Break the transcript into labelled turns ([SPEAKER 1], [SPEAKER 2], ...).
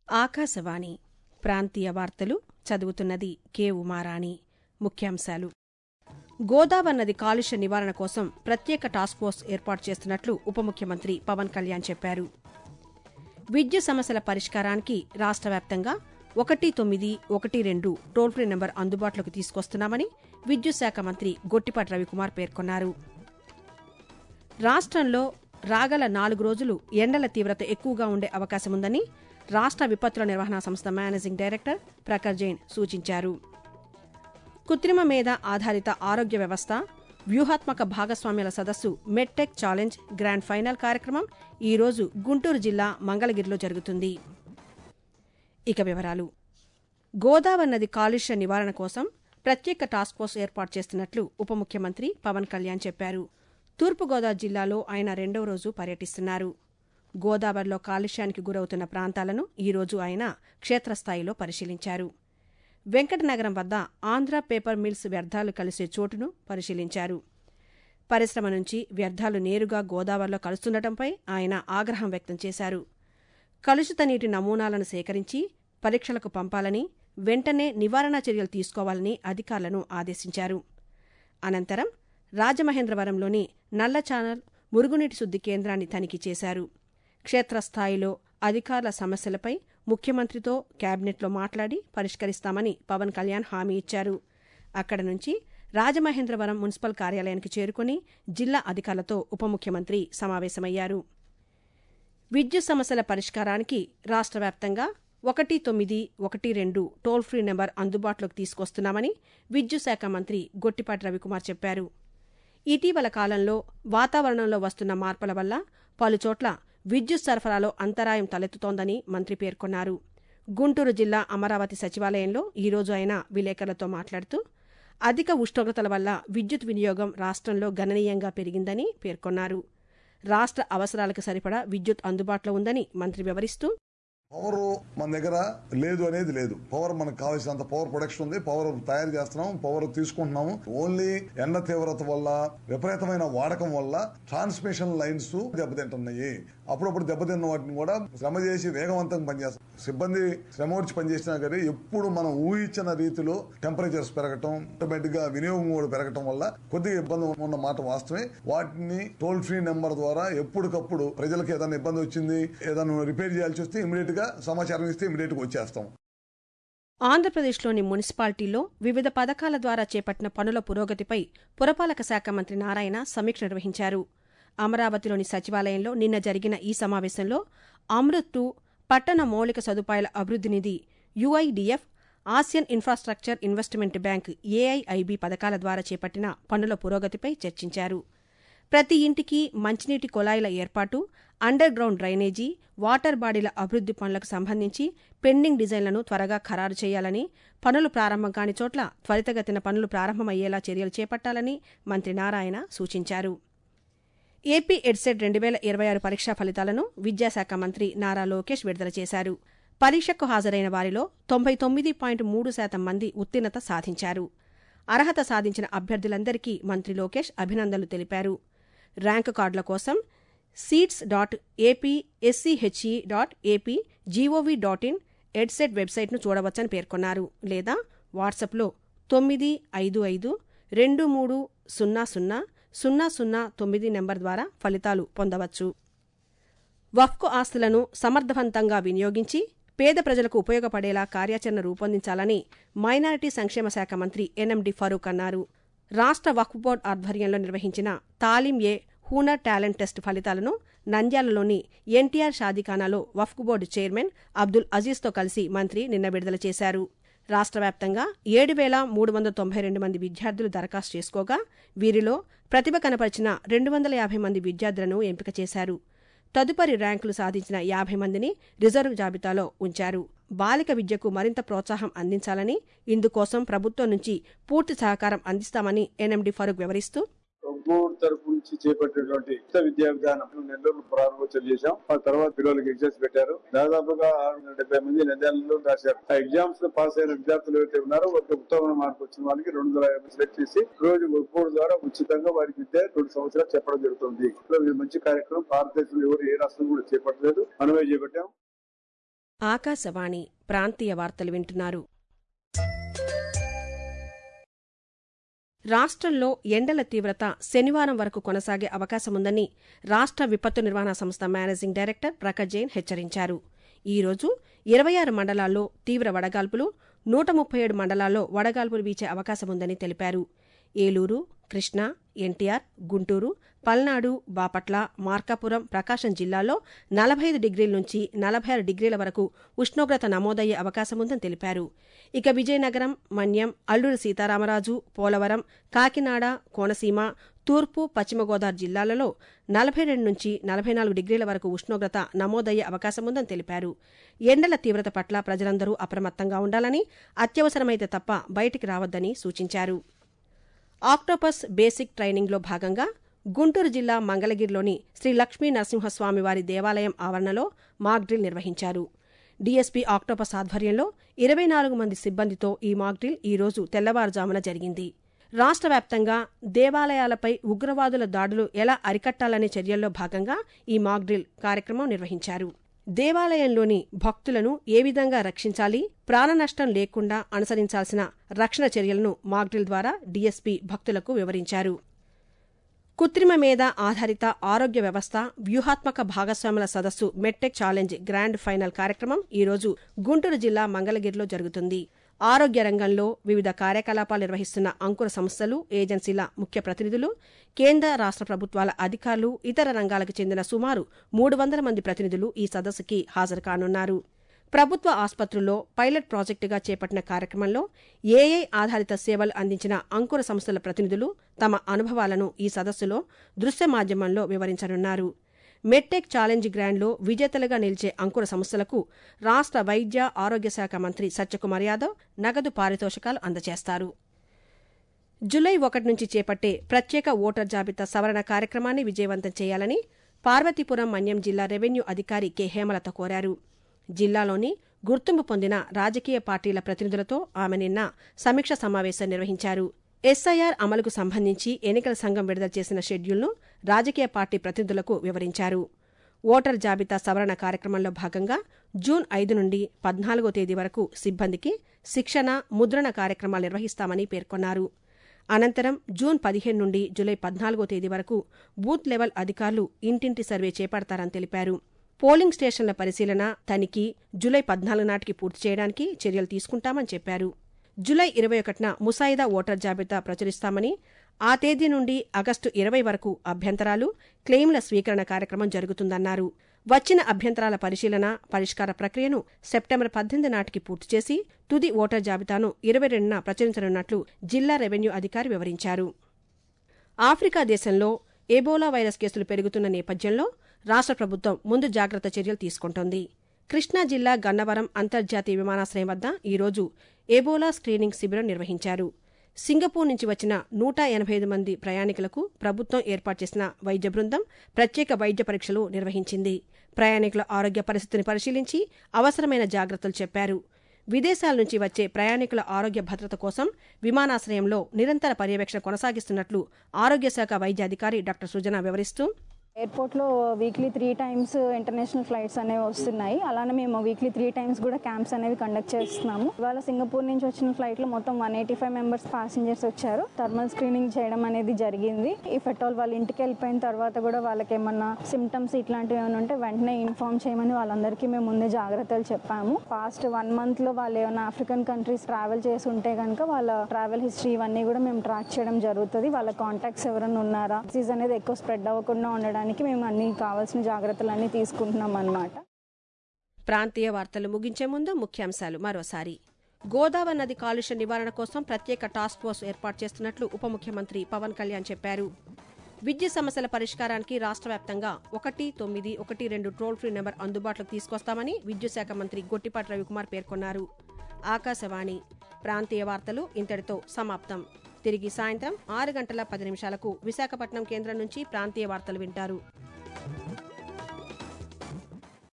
[SPEAKER 1] ఆకాశవాణి ప్రాంతీయ వార్తలు చదువుతున్నది కె ఉమారాణి ముఖ్యాంశాలు గోదావరి నది కాలుష్య నివారణ కోసం ప్రత్యేక టాస్క్ ఫోర్స్ ఏర్పాటు చేస్తున్నట్లు ఉప ముఖ్యమంత్రి పవన్ కళ్యాణ్ చెప్పారు విద్యుత్ సమస్యల పరిష్కారానికి రాష్ట వ్యాప్తంగా ఒకటి తొమ్మిది ఒకటి రెండు టోల్ ఫ్రీ నెంబర్ అందుబాటులోకి తీసుకొస్తున్నామని విద్యుత్ శాఖ మంత్రి గొట్టిపాటి రవికుమార్ పేర్కొన్నారు రాష్ట్రంలో రాగల నాలుగు రోజులు ఎండల తీవ్రత ఎక్కువగా ఉండే అవకాశముందని రాష్ట్ర విపత్తుల నిర్వహణ సంస్థ మేనేజింగ్ డైరెక్టర్ ప్రఖర్ జైన్ సూచించారు కృత్రిమ మేధ ఆధారిత ఆరోగ్య వ్యవస్థ వ్యూహాత్మక భాగస్వామ్యాల సదస్సు మెడ్టెక్ ఛాలెంజ్ గ్రాండ్ ఫైనల్ కార్యక్రమం ఈరోజు గుంటూరు జిల్లా మంగళగిరిలో జరుగుతుంది ఇక వివరాలు గోదావరి నది కాలుష్య నివారణ కోసం ప్రత్యేక టాస్క్ ఫోర్స్ ఏర్పాటు చేస్తున్నట్లు ఉప ముఖ్యమంత్రి పవన్ కళ్యాణ్ చెప్పారు తూర్పుగోదావరి జిల్లాలో ఆయన రెండవ రోజు పర్యటిస్తున్నారు గోదావరిలో కాలుష్యానికి గురవుతున్న ప్రాంతాలను ఈరోజు ఆయన క్షేత్రస్థాయిలో పరిశీలించారు వెంకటనగరం వద్ద ఆంధ్ర పేపర్ మిల్స్ వ్యర్థాలు కలిసే చోటును పరిశీలించారు పరిశ్రమ నుంచి వ్యర్థాలు నేరుగా గోదావరిలో కలుస్తుండటంపై ఆయన ఆగ్రహం వ్యక్తం చేశారు కలుషిత నీటి నమూనాలను సేకరించి పరీక్షలకు పంపాలని వెంటనే నివారణ చర్యలు తీసుకోవాలని అధికారులను ఆదేశించారు అనంతరం రాజమహేంద్రవరంలోని నల్ల ఛానల్ మురుగునీటి శుద్ది కేంద్రాన్ని తనిఖీ చేశారు క్షేత్రస్థాయిలో అధికారుల సమస్యలపై ముఖ్యమంత్రితో కేబినెట్లో మాట్లాడి పరిష్కరిస్తామని పవన్ కళ్యాణ్ హామీ ఇచ్చారు అక్కడ నుంచి రాజమహేంద్రవరం మున్సిపల్ కార్యాలయానికి చేరుకుని జిల్లా అధికారులతో ఉప ముఖ్యమంత్రి సమావేశమయ్యారు విద్యుత్ సమస్యల పరిష్కారానికి రాష్ట్ర వ్యాప్తంగా ఒకటి తొమ్మిది ఒకటి రెండు టోల్ ఫ్రీ నెంబర్ అందుబాటులోకి తీసుకొస్తున్నామని విద్యుత్ శాఖ మంత్రి గొట్టిపాటి రవికుమార్ చెప్పారు ఇటీవల కాలంలో వాతావరణంలో వస్తున్న మార్పుల వల్ల పలుచోట్ల విద్యుత్ సరఫరాలో అంతరాయం తలెత్తుతోందని మంత్రి పేర్కొన్నారు గుంటూరు జిల్లా అమరావతి సచివాలయంలో ఈరోజు ఆయన విలేకరులతో మాట్లాడుతూ అధిక ఉష్ణోగ్రతల వల్ల విద్యుత్ వినియోగం రాష్ట్రంలో గణనీయంగా పెరిగిందని పేర్కొన్నారు రాష్ట్ర అవసరాలకు సరిపడా విద్యుత్ అందుబాటులో ఉందని మంత్రి వివరిస్తూ
[SPEAKER 2] పవర్ మన దగ్గర లేదు అనేది లేదు పవర్ మనకు కావాల్సినంత పవర్ ప్రొడక్షన్ ఉంది పవర్ తయారు చేస్తున్నాం పవర్ తీసుకుంటున్నాము ఓన్లీ ఎండ తీవ్రత వల్ల విపరీతమైన వాడకం వల్ల ట్రాన్స్మిషన్ లైన్స్ దెబ్బతింటున్నాయి అప్పుడప్పుడు దెబ్బతిన్న వాటిని కూడా శ్రమ చేసి వేగవంతంగా పనిచేస్తాం సిబ్బంది శ్రమ వచ్చి పనిచేసినా కానీ ఎప్పుడు మనం ఊహించిన రీతిలో టెంపరేచర్స్ పెరగటం ఆటోమేటిక్ గా వినియోగం కూడా పెరగటం వల్ల కొద్దిగా ఇబ్బంది ఉన్న మాట వాస్తవమే వాటిని టోల్ ఫ్రీ నెంబర్ ద్వారా ఎప్పటికప్పుడు ప్రజలకు ఏదైనా ఇబ్బంది వచ్చింది ఏదైనా రిపేర్ చేయాల్సి వస్తే ఇమీడియట్ గా సమాచారం ఇస్తే ఇమీడియట్ గా వచ్చేస్తాం
[SPEAKER 1] ఆంధ్రప్రదేశ్లోని మున్సిపాలిటీల్లో వివిధ పథకాల ద్వారా చేపట్టిన పనుల పురోగతిపై పురపాలక శాఖ మంత్రి నారాయణ సమీక్ష నిర్వహించారు అమరావతిలోని సచివాలయంలో నిన్న జరిగిన ఈ సమావేశంలో అమృత్ టూ పట్టణ మౌలిక సదుపాయాల అభివృద్ది నిధి UIDF Asian infrastructure investment bank AIIB పథకాల ద్వారా చేపట్టిన పనుల పురోగతిపై చర్చించారు ప్రతి ఇంటికి మంచినీటి కుళాయిల ఏర్పాటు అండర్ గ్రౌండ్ డ్రైనేజీ వాటర్ బాడీల అభివృద్ది పనులకు సంబంధించి పెండింగ్ డిజైన్లను త్వరగా ఖరారు చేయాలని పనులు ప్రారంభం కాని చోట్ల త్వరితగతిన పనులు ప్రారంభమయ్యేలా చర్యలు చేపట్టాలని మంత్రి నారాయణ సూచించారు ఏపీ ఎడ్సెట్ రెండు వేల ఇరవై ఆరు పరీక్షా ఫలితాలను విద్యాశాఖ మంత్రి నారా లోకేష్ విడుదల చేశారు పరీక్షకు హాజరైన వారిలో తొంభై తొమ్మిది పాయింట్ మూడు శాతం మంది ఉత్తీర్ణత సాధించారు అర్హత సాధించిన అభ్యర్థులందరికీ మంత్రి లోకేష్ అభినందనలు తెలిపారు ర్యాంకు కార్డుల కోసం seats dot AP SCHE dot AP GOV dot in EdCET వెబ్సైట్ను చూడవచ్చని పేర్కొన్నారు లేదా వాట్సాప్లో తొమ్మిది ఐదు ఐదు రెండు మూడు సున్నా సున్నా సున్నా సున్నా తొమ్మిది నెంబర్ ద్వారా ఫలితాలు పొందవచ్చు వఫ్కు ఆస్తులను సమర్థవంతంగా వినియోగించి పేద ప్రజలకు ఉపయోగపడేలా కార్యాచరణ రూపొందించాలని మైనారిటీ సంక్షేమ శాఖ మంత్రి ఎన్ఎండి ఫరూక్ అన్నారు రాష్ట్ర వక్ఫ్ బోర్డు ఆధ్వర్యంలో నిర్వహించిన తాలిం ఏ హూనర్ టాలెంట్ టెస్ట్ ఫలితాలను నంద్యాలలోని ఎన్టీఆర్ షాదీఖానాలో వఫ్క్ బోర్డు చైర్మన్ అబ్దుల్ అజీజ్తో కలిసి మంత్రి నిన్న విడుదల చేశారు రాష్ట్ర వ్యాప్తంగా ఏడు వేల మూడు వందల తొంభై రెండు మంది విద్యార్థులు దరఖాస్తు చేసుకోగా వీరిలో ప్రతిభ కనపరిచిన రెండు వందల యాభై మంది విద్యార్థులను ఎంపిక చేశారు తదుపరి ర్యాంకులు సాధించిన యాభై మందిని రిజర్వ్ జాబితాలో ఉంచారు బాలిక విద్యకు మరింత ప్రోత్సాహం అందించాలని ఇందుకోసం ప్రభుత్వం నుంచి పూర్తి సహకారం అందిస్తామని ఎన్ఎండి ఫరూక్ వివరిస్తూ
[SPEAKER 3] బోర్డు తరపు నుంచి చేపట్టినటువంటి కొత్త విద్యా విధానం నెల్లూరు ప్రారంభోత్సవం చేశాం ఆ తర్వాత పిల్లలకి ఎగ్జామ్స్ పెట్టారు దాదాపుగా ఆరు వందల డెబ్బై మంది నెల్లూరులో రాశారు ఆ ఎగ్జామ్స్ లో పాస్ అయిన విద్యార్థులు ఎవరైతే ఉన్నారో ఒక ఉత్తమ మార్కు వచ్చిన వాళ్ళకి రెండు వందల యాభై సెలెక్ట్ చేసి రోజు బోర్డు ద్వారా ఉచితంగా వారికి విద్య రెండు సంవత్సరాలు చెప్పడం జరుగుతుంది ఇది మంచి కార్యక్రమం భారతదేశంలో ఎవరు ఏ రాష్ట్రం కూడా చేపట్టలేదు మనమే చేపట్టాం
[SPEAKER 1] ఆకాశవాణి ప్రాంతీయ వార్తలు వింటున్నారు రాష్ట్రంలో ఎండల తీవ్రత శనివారం వరకు కొనసాగే అవకాశముందని రాష్ట్ర విపత్తు నిర్వహణ సంస్థ మేనేజింగ్ డైరెక్టర్ ప్రకాష్ జైన్ హెచ్చరించారు ఈ రోజు ఇరవై ఆరు మండలాల్లో తీవ్ర వడగాల్పులు నూట ముప్పై ఏడు మండలాల్లో వడగాల్పులు వీచే అవకాశముందని తెలిపారు ఏలూరు కృష్ణా ఎన్టీఆర్ గుంటూరు పల్నాడు బాపట్ల మార్కాపురం ప్రకాశం జిల్లాల్లో నలభై ఐదు డిగ్రీల నుంచి నలభై ఆరు డిగ్రీల వరకు ఉష్ణోగ్రత నమోదయ్యే అవకాశముందని తెలిపారు ఇక విజయనగరం మన్యం అల్లూరి సీతారామరాజు పోలవరం కాకినాడ కోనసీమ తూర్పు పశ్చిమ గోదావరి జిల్లాలలో నలభై రెండు నుంచి నలభై నాలుగు డిగ్రీల వరకు ఉష్ణోగ్రత నమోదయ్యే అవకాశముందని తెలిపారు ఎండల తీవ్రత పట్ల ప్రజలందరూ అప్రమత్తంగా ఉండాలని అత్యవసరమైతే తప్ప బయటికి రావద్దని సూచించారు ఆక్టోపస్ బేసిక్ ట్రైనింగ్లో భాగంగా గుంటూరు జిల్లా మంగళగిరిలోని శ్రీ లక్ష్మీ నరసింహస్వామి వారి దేవాలయం ఆవరణలో మాక్ డ్రిల్ నిర్వహించారు డీఎస్పీ ఆక్టోపస్ ఆధ్వర్యంలో ఇరవై నాలుగు మంది సిబ్బందితో ఈ మాక్ డ్రిల్ ఈ రోజు తెల్లవారుజామున జరిగింది రాష్ట్ర వ్యాప్తంగా దేవాలయాలపై ఉగ్రవాదుల దాడులు ఎలా అరికట్టాలనే చర్యల్లో భాగంగా ఈ మాక్ డ్రిల్ కార్యక్రమం నిర్వహించారు దేవాలయంలోని భక్తులను ఏ విధంగా రక్షించాలి ప్రాణనష్టం లేకుండా అనుసరించాల్సిన రక్షణ చర్యలను మాక్డ్రిల్ ద్వారా డీఎస్పీ భక్తులకు వివరించారు కృత్రిమ మీద ఆధారిత ఆరోగ్య వ్యవస్థ వ్యూహాత్మక భాగస్వాముల సదస్సు మెట్టెక్ ఛాలెంజ్ గ్రాండ్ ఫైనల్ కార్యక్రమం ఈరోజు గుంటూరు జిల్లా మంగళగిరిలో జరుగుతుంది ఆరోగ్య రంగంలో వివిధ కార్యకలాపాలు నిర్వహిస్తున్న అంకుర సంస్థలు ఏజెన్సీల ముఖ్య ప్రతినిధులు కేంద్ర రాష్ట్ర ప్రభుత్వాల అధికారులు ఇతర రంగాలకు చెందిన సుమారు మూడు వందల మంది ప్రతినిధులు ఈ సదస్సుకి హాజరు కానున్నారు ప్రభుత్వ ఆసుపత్రుల్లో పైలట్ ప్రాజెక్టుగా చేపట్టిన కార్యక్రమంలో ఏఐ ఆధారిత సేవలు అందించిన అంకుర సంస్థల ప్రతినిధులు తమ అనుభవాలను ఈ సదస్సులో దృశ్య మాధ్యమంలో వివరించనున్నారు మెట్టెక్ ఛాలెంజ్ గ్రాండ్లో విజేతలుగా నిలిచే అంకుర సంస్థలకు రాష్ట్ర వైద్య ఆరోగ్య శాఖ మంత్రి సత్యకుమార్ యాదవ్ నగదు పారితోషికాలు అందజేస్తారు జులై ఒకటి నుంచి చేపట్టే ప్రత్యేక ఓటర్ జాబితా సవరణ కార్యక్రమాన్ని విజయవంతం చేయాలని పార్వతీపురం మన్యం జిల్లా రెవెన్యూ అధికారి కె హేమలత కోరారు జిల్లాలోని గుర్తింపు పొందిన రాజకీయ పార్టీల ప్రతినిధులతో ఆమె నిన్న సమీక్ష సమావేశం నిర్వహించారు ఎస్ఐఆర్ అమలుకు సంబంధించి ఎన్నికల సంఘం విడుదల చేసిన షెడ్యూల్ను రాజకీయ పార్టీ ప్రతినిధులకు వివరించారు ఓటర్ జాబితా సవరణ కార్యక్రమంలో భాగంగా జూన్ ఐదు నుండి పద్నాలుగో తేదీ వరకు సిబ్బందికి శిక్షణ ముద్రణ కార్యక్రమాలు నిర్వహిస్తామని పేర్కొన్నారు అనంతరం జూన్ పదిహేను నుండి జూలై పద్నాలుగో తేదీ వరకు బూత్ లెవెల్ అధికారులు ఇంటింటి సర్వే చేపడతారని తెలిపారు పోలింగ్ స్టేషన్ల పరిశీలన తనిఖీ జూలై పద్నాలుగు నాటికి పూర్తి చేయడానికి చర్యలు తీసుకుంటామని చెప్పారు జూలై ఇరవై ఒకటిన ముసాయిదా ఓటర్ జాబితా ప్రచురిస్తామని ఆ తేదీ నుండి ఆగస్టు ఇరవై వరకు అభ్యంతరాలు క్లెయిమ్ల స్వీకరణ కార్యక్రమం జరుగుతుందన్నారు వచ్చిన అభ్యంతరాల పరిశీలన పరిష్కార ప్రక్రియను సెప్టెంబర్ పద్దెనిమిది నాటికి పూర్తి చేసి తుది ఓటర్ జాబితాను ఇరవై రెండున ప్రచురించనున్నట్లు జిల్లా రెవెన్యూ అధికారి వివరించారు ఆఫ్రికా దేశంలో ఎబోలా వైరస్ కేసులు పెరుగుతున్న నేపథ్యంలో రాష్ట్ర ప్రభుత్వం ముందు జాగ్రత్త చర్యలు తీసుకుంటోంది కృష్ణా జిల్లా గన్నవరం అంతర్జాతీయ విమానాశ్రయం వద్ద ఈరోజు ఎబోలా స్క్రీనింగ్ శిబిరం నిర్వహించారు సింగపూర్ నుంచి వచ్చిన నూట ఎనభై ఐదు మంది ప్రయాణికులకు ప్రభుత్వం ఏర్పాటు చేసిన వైద్య బృందం ప్రత్యేక వైద్య పరీక్షలు నిర్వహించింది ప్రయాణికుల ఆరోగ్య పరిస్థితిని పరిశీలించి అవసరమైన జాగ్రత్తలు చెప్పారు విదేశాల నుంచి వచ్చే ప్రయాణికుల ఆరోగ్య భద్రత కోసం విమానాశ్రయంలో నిరంతర పర్యవేక్షణ కొనసాగిస్తున్నట్లు ఆరోగ్య శాఖ వైద్య అధికారి డాక్టర్ సుజన వివరిస్తూ
[SPEAKER 4] ఎయిర్పోర్ట్లో weekly three times international flights అనేవి వస్తున్నాయి అలానే మేము వీక్లీ త్రీ టైమ్స్ కూడా క్యాంప్స్ అనేవి కండక్ట్ చేస్తున్నాము ఇవాళ సింగపూర్ నుంచి వచ్చిన ఫ్లైట్లో మొత్తం one eighty five members passengers వచ్చారు థర్మల్ స్క్రీనింగ్ చేయడం అనేది జరిగింది ఇఫ్ ఎట్ ఆల్ వాళ్ళ ఇంటికి వెళ్ళిపోయిన తర్వాత కూడా వాళ్ళకి ఏమన్నా సిమ్టమ్స్ ఇట్లాంటివి ఏమైనా ఉంటే వెంటనే ఇన్ఫార్మ్ చేయమని వాళ్ళందరికీ మేము ముందే జాగ్రత్తలు చెప్పాము పాస్ట్ వన్ మంత్ లో వాళ్ళు ఏమైనా ఆఫ్రికన్ కంట్రీస్ ట్రావెల్ చేసి ఉంటే కనుక వాళ్ళ ట్రావెల్ హిస్టరీ ఇవన్నీ కూడా మేము ట్రాక్ చేయడం జరుగుతుంది వాళ్ళ కాంటాక్ట్స్ ఎవరైనా ఉన్నారా డిసీజ్ అనేది ఎక్కువ స్ప్రెడ్ అవ్వకుండా ఉండడానికి మేము అన్ని కావాల్సిన జాగ్రత్తలు అన్ని తీసుకుంటున్నాం అన్నమాట
[SPEAKER 1] ప్రాంతీయ వార్తలు ముగించే ముందు ముఖ్యాంశాలు మరోసారి గోదావరి నది కాలుష్య నివారణ కోసం ప్రత్యేక టాస్క్ ఫోర్స్ ఏర్పాటు చేస్తున్నట్లు ఉప ముఖ్యమంత్రి పవన్ కళ్యాణ్ చెప్పారు విద్యుత్ సమస్యల పరిష్కారానికి రాష్ట్ర వ్యాప్తంగా ఒకటి తొమ్మిది ఒకటి రెండు టోల్ ఫ్రీ నెంబర్ అందుబాటులోకి తీసుకొస్తామని విద్యుత్ శాఖ మంత్రి గొట్టిపాటి రవికుమార్ పేర్కొన్నారు ఆకాశవాణి ప్రాంతీయ వార్తలు ఇంతటితో సమాప్తం తిరిగి సాయంత్రం ఆరు గంటల పది నిమిషాలకు విశాఖపట్నం కేంద్రం నుంచి ప్రాంతీయ వార్తలు వింటారు